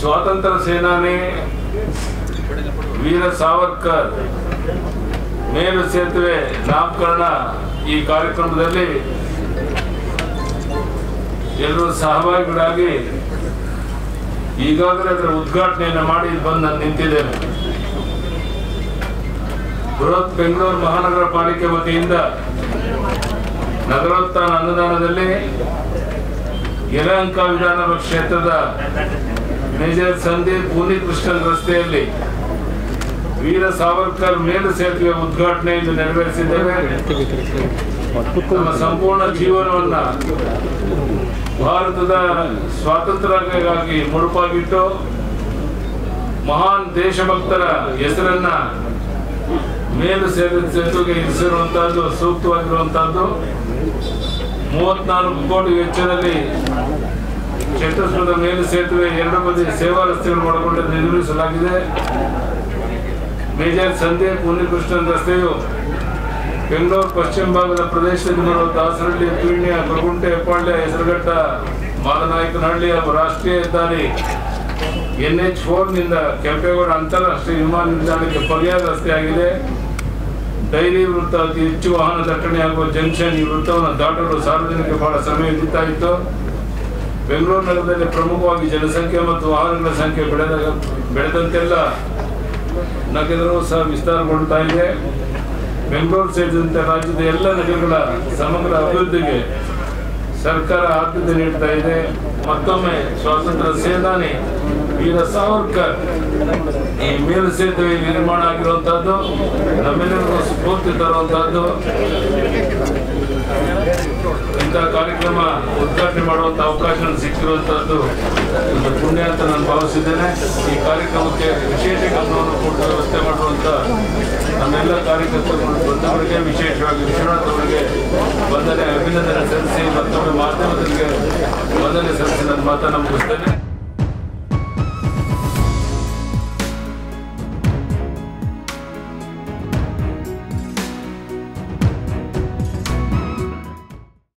ಸ್ವಾತಂತ್ರ್ಯ ಸೇನಾನಿ ವೀರ ಸಾವರ್ಕರ್ ಮೇಲು ಸೇತುವೆ ನಾಮಕರಣ ಈ ಕಾರ್ಯಕ್ರಮದಲ್ಲಿ ಎಲ್ಲರೂ ಸಹಭಾಗಿಗಳಾಗಿ ಈಗಾಗಲೇ ಅದರ ಉದ್ಘಾಟನೆಯನ್ನು ಮಾಡಿ ಇಲ್ಲಿ ಬಂದು ನಾನು ನಿಂತಿದ್ದೇನೆ ಬೃಹತ್ ಬೆಂಗಳೂರು ಮಹಾನಗರ ಪಾಲಿಕೆ ವತಿಯಿಂದ ನಗರೋತ್ಥಾನ ಅನುದಾನದಲ್ಲಿ ಯಲಹಂಕ ವಿಧಾನಸಭಾ ಕ್ಷೇತ್ರದ ಮೇಜರ್ ಸಂದೀಪ್ ಪುನಿಕೃಷ್ಣನ್ ರಸ್ತೆಯಲ್ಲಿ ವೀರ ಸಾವರ್ಕರ್ ಮೇಲು ಸೇತುವೆ ಉದ್ಘಾಟನೆ ಇಂದು ನೆರವೇರಿಸಿದ್ದೇವೆ ನಮ್ಮ ಸಂಪೂರ್ಣ ಜೀವನವನ್ನ ಭಾರತದ ಸ್ವಾತಂತ್ರ್ಯಕ್ಕಾಗಿ ಮುಡುಪಾಗಿಟ್ಟು ಮಹಾನ್ ದೇಶಭಕ್ತರ ಹೆಸರನ್ನ ಮೇಲು ಸೇತು ಸೇತುವೆಗೆ ಇರಿಸಿರುವಂತಹದ್ದು ಸೂಕ್ತವಾಗಿರುವಂತಹದ್ದು ಮೂವತ್ನಾಲ್ಕು ಕೋಟಿ ವೆಚ್ಚದಲ್ಲಿ ಚತುಷ್ಪದ ಮೇಲು ಸೇತುವೆ ಎರಡು ಬದಿ ಸೇವಾ ರಸ್ತೆಗಳನ್ನು ಒಳಗೊಂಡು ನಿರ್ಮಿಸಲಾಗಿದೆ ಮೇಜರ್ ಸಂದೀಪ್ ಮುನಿಕೃಷ್ಣನ್ ರಸ್ತೆಯು ಬೆಂಗಳೂರು ಪಶ್ಚಿಮ ಭಾಗದ ಪ್ರದೇಶದಲ್ಲಿ ಬರುವ ದಾಸರಳ್ಳಿ ಪೀಣ್ಯ ಬಗುಂಟೆ ಹೆಬ್ಬಾಳ್ಯ ಹೆಸರುಘಟ್ಟ ಮಾದನಾಯಕನಹಳ್ಳಿ ಹಾಗೂ ರಾಷ್ಟ್ರೀಯ ಹೆದ್ದಾರಿ ಎನ್ ಎಚ್ ಫೋರ್ನಿಂದ ಕೆಂಪೇಗೌಡ ಅಂತಾರಾಷ್ಟ್ರೀಯ ವಿಮಾನ ನಿಲ್ದಾಣಕ್ಕೆ ಪರ್ಯಾಯ ರಸ್ತೆಯಾಗಿದೆ ಡೈಲಿ ವೃತ್ತ ಅತಿ ಹೆಚ್ಚು ವಾಹನ ದಟ್ಟಣೆಯಾಗುವ ಜಂಕ್ಷನ್ ಈ ವೃತ್ತವನ್ನು ದಾಟಲು ಸಾರ್ವಜನಿಕ ಬಹಳ ಸಮಯ ಹಿಡಿತಾಯಿತು ಬೆಂಗಳೂರು ನಗರದಲ್ಲಿ ಪ್ರಮುಖವಾಗಿ ಜನಸಂಖ್ಯೆ ಮತ್ತು ವಾಹನಗಳ ಸಂಖ್ಯೆ ಬೆಳೆದ ಬೆಳೆದಂತೆಲ್ಲ ನಗರವು ಸಹ ವಿಸ್ತಾರಗೊಳ್ತಾ ಇದೆ ಬೆಂಗಳೂರು ಸೇರಿದಂತೆ ರಾಜ್ಯದ ಎಲ್ಲ ನಗರಗಳ ಸಮಗ್ರ ಅಭಿವೃದ್ಧಿಗೆ ಸರ್ಕಾರ ಆದ್ಯತೆ ನೀಡ್ತಾ ಇದೆ ಮತ್ತೊಮ್ಮೆ ಸ್ವಾತಂತ್ರ್ಯ ಸೇನಾನಿ ವೀರ ಸಾವರ್ಕರ್ ಈ ಮೇಲು ಸೇತುವೆ ನಿರ್ಮಾಣ ಆಗಿರುವಂತಹದ್ದು ನಮ್ಮೆಲ್ಲರಿಗೂ ಸ್ಫೂರ್ತಿ ತರುವಂತಹದ್ದು ಇಂಥ ಕಾರ್ಯಕ್ರಮ ಉದ್ಘಾಟನೆ ಮಾಡುವಂತ ಅವಕಾಶ ಸಿಕ್ಕಿರುವಂತಹದ್ದು ಒಂದು ಪುಣ್ಯ ಅಂತ ನಾನು ಭಾವಿಸಿದ್ದೇನೆ ಈ ಕಾರ್ಯಕ್ರಮಕ್ಕೆ ವಿಶೇಷ ಗಮನವನ್ನು ಕೊಟ್ಟು ವ್ಯವಸ್ಥೆ ಮಾಡುವಂತ ನಮ್ಮೆಲ್ಲ ಕಾರ್ಯಕರ್ತರು ಬಂದವರಿಗೆ ವಿಶೇಷವಾಗಿ ವಿಶ್ವನಾಥ್ ಅವರಿಗೆ ವಂದನೆ ಅಭಿನಂದನೆ ಸಲ್ಲಿಸಿ ಮತ್ತೊಮ್ಮೆ ಮಾಧ್ಯಮದವರಿಗೆ ವಂದನೆ ಸಲ್ಲಿಸಿ ನನ್ನ ಮಾತನ್ನು ಮುಗಿಸ್ತೇನೆ